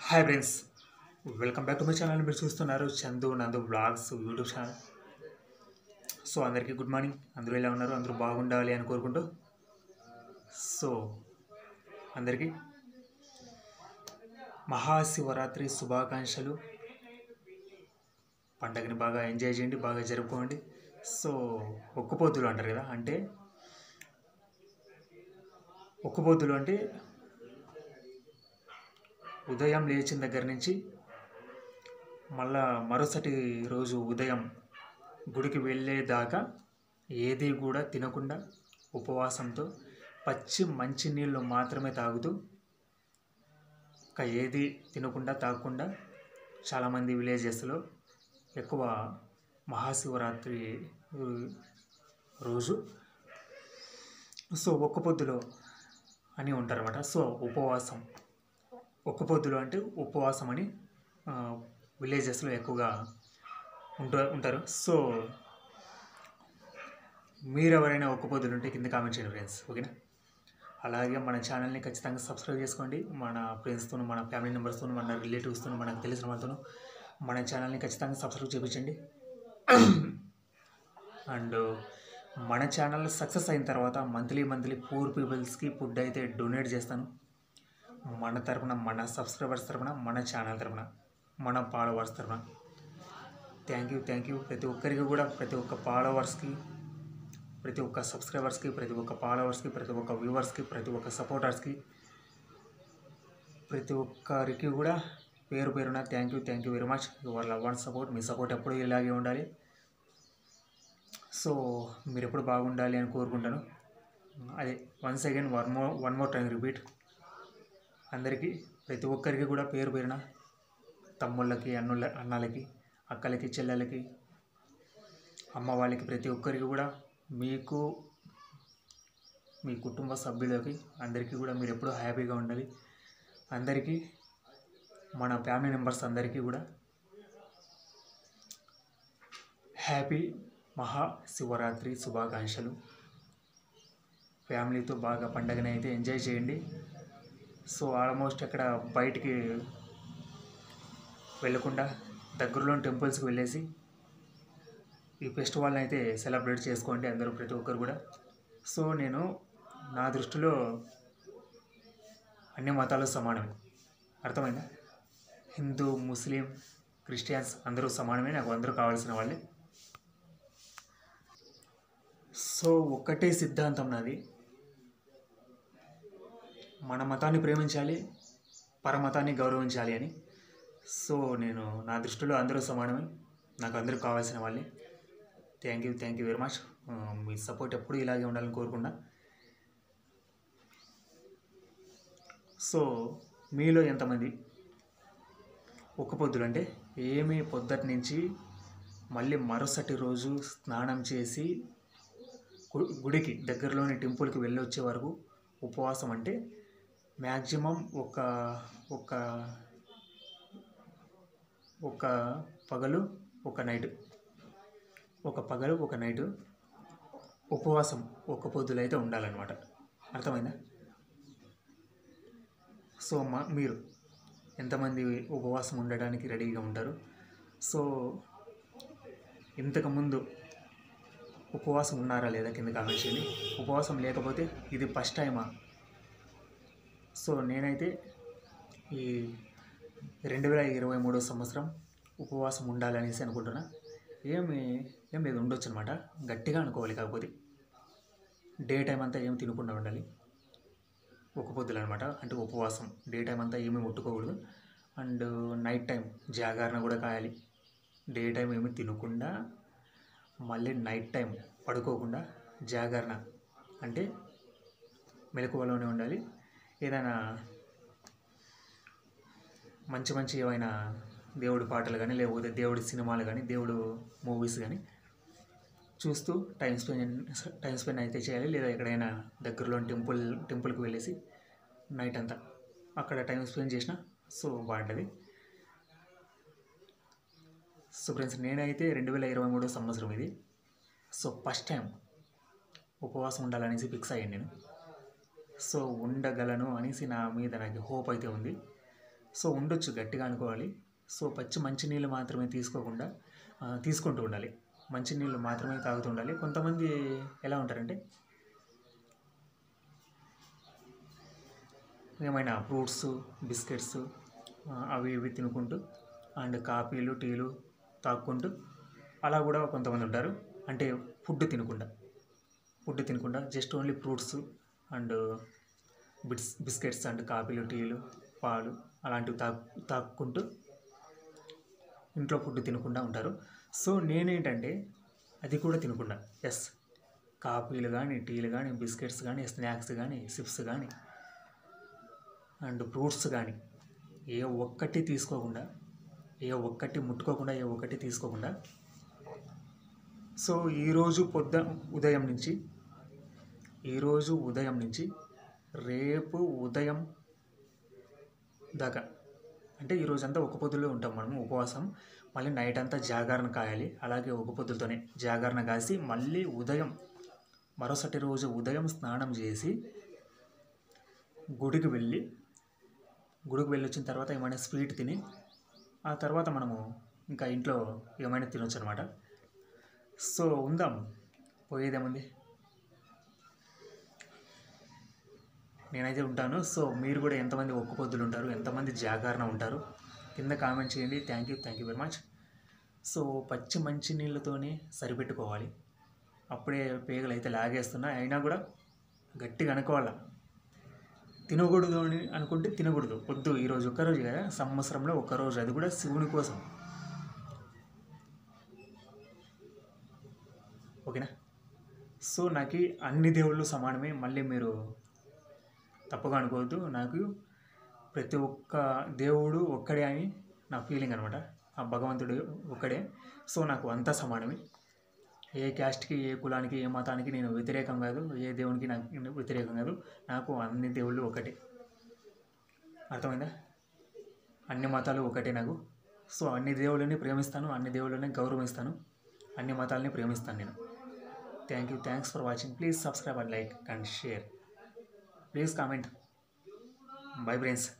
hi friends welcome back to my channel మీరు చూస్తున్నారు Chandu Nandu blogs YouTube channel so అందరికీ good morning అందరూ ఎలా ఉన్నారు అందరూ బాగుండాలి అని కోరుకుంటూ సో అందరికీ మహాశివరాత్రి శుభాకాంక్షలు పండగని బాగా ఎంజాయ్ చేయండి బాగా జరుపుకోండి సో ఒక్కపొద్దులు అంటారు కదా అంటే ఒక్కపొద్దులు అంటే ఉదయం లేచిన దగ్గర నుంచి మళ్ళా మరుసటి రోజు ఉదయం గుడికి వెళ్ళేదాకా ఏది కూడా తినకుండా ఉపవాసంతో పచ్చి మంచి నీళ్ళు మాత్రమే తాగుతూ ఇంకా ఏది తినకుండా తాగకుండా చాలామంది విలేజెస్లో ఎక్కువ మహాశివరాత్రి ఉ, రోజు సో ఒక్క పొద్దులో అని ఉంటారన్నమాట సో ఉపవాసం ఒక్క పొద్దులు అంటే ఉపవాసం అని విలేజెస్లో ఎక్కువగా ఉంటా ఉంటారు సో మీరు ఎవరైనా ఒక్క పొద్దులు ఉంటే కింద కామెంట్ చేయండి ఫ్రెండ్స్ ఓకేనా అలాగే మన ఛానల్ని ఖచ్చితంగా సబ్స్క్రైబ్ చేసుకోండి మన ఫ్రెండ్స్తో మన ఫ్యామిలీ మెంబర్స్తో మన రిలేటివ్స్తో మనకు తెలిసిన వాళ్ళతో మన ఛానల్ని ఖచ్చితంగా సబ్స్క్రైబ్ చేయించండి అండ్ మన ఛానల్ సక్సెస్ అయిన తర్వాత మంత్లీ మంత్లీ పూర్ పీపుల్స్కి ఫుడ్ అయితే డొనేట్ చేస్తాను మన తరపున మన సబ్స్క్రైబర్స్ తరపున మన ఛానల్ తరపున మన ఫాలోవర్స్ తరపున థ్యాంక్ యూ థ్యాంక్ యూ ప్రతి ఒక్కరికి కూడా ప్రతి ఒక్క ఫాలోవర్స్కి ప్రతి ఒక్క సబ్స్క్రైబర్స్కి ప్రతి ఒక్క ఫాలోవర్స్కి ప్రతి ఒక్క వ్యూవర్స్కి ప్రతి ఒక్క సపోర్టర్స్కి ప్రతి ఒక్కరికి కూడా పేరు పేరున thank you thank you very much your love and support మీ సపోర్ట్ ఎప్పుడు ఇలాగే ఉండాలి సో మీరు ఎప్పుడు బాగుండాలి అని కోరుకుంటాను అదే once again one more one more time repeat అందరికీ ప్రతి ఒక్కరికి కూడా పేరు పేరున తమ్ముళ్ళకి అన్నుల అన్నలకి అక్కలకి చెల్లెలకి అమ్మ వాళ్ళకి ప్రతి ఒక్కరికి కూడా మీకు మీ కుటుంబ సభ్యులకి అందరికీ కూడా మీరు ఎప్పుడూ హ్యాపీగా ఉండాలి అందరికీ మన ఫ్యామిలీ మెంబర్స్ అందరికీ కూడా హ్యాపీ మహాశివరాత్రి శుభాకాంక్షలు ఫ్యామిలీతో బాగా పండగని అయితే ఎంజాయ్ చేయండి సో ఆల్మోస్ట్ అక్కడ బయటికి వెళ్ళకుండా దగ్గరలోని టెంపుల్స్కి వెళ్ళేసి ఈ ఫెస్టివల్ని అయితే సెలబ్రేట్ చేసుకోండి అందరూ ప్రతి ఒక్కరు కూడా సో నేను నా దృష్టిలో అన్ని మతాలు సమానమే అర్థమైందా హిందూ ముస్లిం క్రిస్టియన్స్ అందరూ సమానమే నాకు అందరూ కావాల్సిన వాళ్ళే సో ఒక్కటే సిద్ధాంతం నాది మన మతాన్ని ప్రేమించాలి పరమతాన్ని గౌరవించాలి అని సో నేను నా దృష్టిలో అందరూ సమానమే నాకు అందరూ కావాల్సిన వాళ్ళే thank you thank you very much మీ సపోర్ట్ ఎప్పుడు ఇలాగే ఉండాలని కోరుకున్నా సో మీలో ఎంతమంది ఒక్క పొద్దులు అంటే ఏమి పొద్దుటి నుంచి మళ్ళీ మరుసటి రోజు స్నానం చేసి గు- గుడికి దగ్గరలోని టెంపుల్కి వెళ్ళి వచ్చే వరకు ఉపవాసం అంటే మ్యాక్సిమం ఒక ఒక ఒక పగలు ఒక నైట్ ఒక పగలు ఒక నైట్ ఉపవాసం ఒక పొద్దులు అయితే ఉండాలన్నమాట అర్థమైందా సో మా మీరు ఎంతమంది ఉపవాసం ఉండడానికి రెడీగా ఉంటారు సో ఇంతకుముందు ఉపవాసం ఉన్నారా లేదా కింద కామెంట్ చేయండి ఉపవాసం లేకపోతే ఇది ఫస్ట్ టైమా సో నేనైతే ఈ రెండు వేల ఇరవై మూడో సంవత్సరం ఉపవాసం ఉండాలనేసి అనుకుంటున్నా ఏమి ఏం లేదు ఉండొచ్చు అనమాట గట్టిగా అనుకోవాలి కాకపోతే డే టైం అంతా ఏం తినకుండా ఉండాలి ఒక పొద్దులు అనమాట అంటే ఉపవాసం డే టైం అంతా ఏమీ ముట్టుకోకూడదు అండ్ నైట్ టైం జాగరణ కూడా కాయాలి డే టైం ఏమీ తినకుండా మళ్ళీ నైట్ టైం పడుకోకుండా జాగరణ అంటే మెలకువలోనే ఉండాలి ఏదైనా మంచి మంచి ఏమైనా దేవుడి పాటలు కానీ లేకపోతే దేవుడి సినిమాలు కానీ దేవుడు మూవీస్ కానీ చూస్తూ టైం స్పెండ్ టైం స్పెండ్ అయితే చేయాలి లేదా ఎక్కడైనా దగ్గరలోని టెంపుల్ టెంపుల్కి వెళ్ళేసి నైట్ అంతా అక్కడ టైం స్పెండ్ చేసిన సో బాగుంటుంది సో ఫ్రెండ్స్ నేనైతే రెండు వేల ఇరవై మూడో సంవత్సరం ఇది సో ఫస్ట్ టైం ఉపవాసం ఉండాలనేసి ఫిక్స్ అయ్యాను నేను సో ఉండగలను అనేసి నా మీద నాకు హోప్ అయితే ఉంది సో ఉండొచ్చు గట్టిగా అనుకోవాలి సో పచ్చి మంచినీళ్ళు మాత్రమే తీసుకోకుండా ఆ, తీసుకుంటూ ఉండాలి మంచినీళ్ళు మాత్రమే తాగుతూ ఉండాలి కొంతమంది ఎలా ఉంటారంటే ఏమైనా ఫ్రూట్స్ బిస్కెట్స్ ఆ, అవి ఇవి తినుకుంటూ అండ్ కాఫీలు టీలు తాక్కుంటూ అలా కూడా కొంతమంది ఉంటారు అంటే ఫుడ్ తినకుండా ఫుడ్ తినకుండా just only fruits and bits biscuits and కాఫీలు టీలు పాలు అలాంటివి తాక్ తాక్కుంటూ ఇంట్లో ఫుడ్ తినకుండా ఉంటారు సో నేనేంటంటే అది కూడా తినకుండా ఎస్ కాఫీలు కానీ టీలు కానీ బిస్కెట్స్ కానీ స్నాక్స్ కానీ చిప్స్ కానీ అండ్ ఫ్రూట్స్ కానీ ఏ ఒక్కటి తీసుకోకుండా ఏ ఒక్కటి ముట్టుకోకుండా ఏ ఒక్కటి తీసుకోకుండా సో ఈరోజు పొద్దు ఉదయం నుంచి ఈరోజు ఉదయం నుంచి రేపు ఉదయం దాకా అంటే ఈరోజు అంతా ఒక పొద్దులో ఉంటాం మనము ఉపవాసం మళ్ళీ నైట్ అంతా జాగరణ కాయాలి అలాగే ఒక పొద్దులతోనే జాగరణ కాసి మళ్ళీ ఉదయం మరుసటి రోజు ఉదయం స్నానం చేసి గుడికి వెళ్ళి గుడికి వెళ్ళి వచ్చిన తర్వాత ఏమైనా స్వీట్ తిని ఆ తర్వాత మనము ఇంకా ఇంట్లో ఏమైనా తినొచ్చు అనమాట సో ఉందాం పోయేదేముంది నేనైతే ఉంటాను సో మీరు కూడా ఎంతమంది ఒక్క పొద్దులు ఉంటారు ఎంతమంది జాగరణ ఉంటారు కింద కామెంట్ చేయండి thank you thank you very much so పచ్చి మంచి నీళ్ళతోనే సరిపెట్టుకోవాలి అప్పుడే పేగలు అయితే లాగేస్తున్నా అయినా కూడా గట్టిగా అనుకోవాలా తినకూడదు అని అనుకుంటే తినకూడదు వద్దు ఈరోజు ఒక్కరోజు కదా సంవత్సరంలో ఒక్కరోజు అది కూడా శివుని కోసం ఓకేనా సో నాకు అన్ని దేవుళ్ళు సమానమే మళ్ళీ మీరు తప్పుగా అనుకోవద్దు నాకు ప్రతి ఒక్క దేవుడు ఒక్కడే అని నా ఫీలింగ్ అనమాట ఆ భగవంతుడు ఒక్కడే సో నాకు అంతా సమానమే ఏ క్యాస్ట్కి ఏ కులానికి ఏ మతానికి నేను వ్యతిరేకం కాదు ఏ దేవునికి నాకు వ్యతిరేకం కాదు నాకు అన్ని దేవుళ్ళు ఒకటే అర్థమైందా అన్ని మతాలు ఒకటే నాకు సో అన్ని దేవుళ్ళని ప్రేమిస్తాను అన్ని దేవుళ్ళని గౌరవిస్తాను అన్ని మతాలని ప్రేమిస్తాను నేను thank you thanks for watching please subscribe and like and share please comment bye friends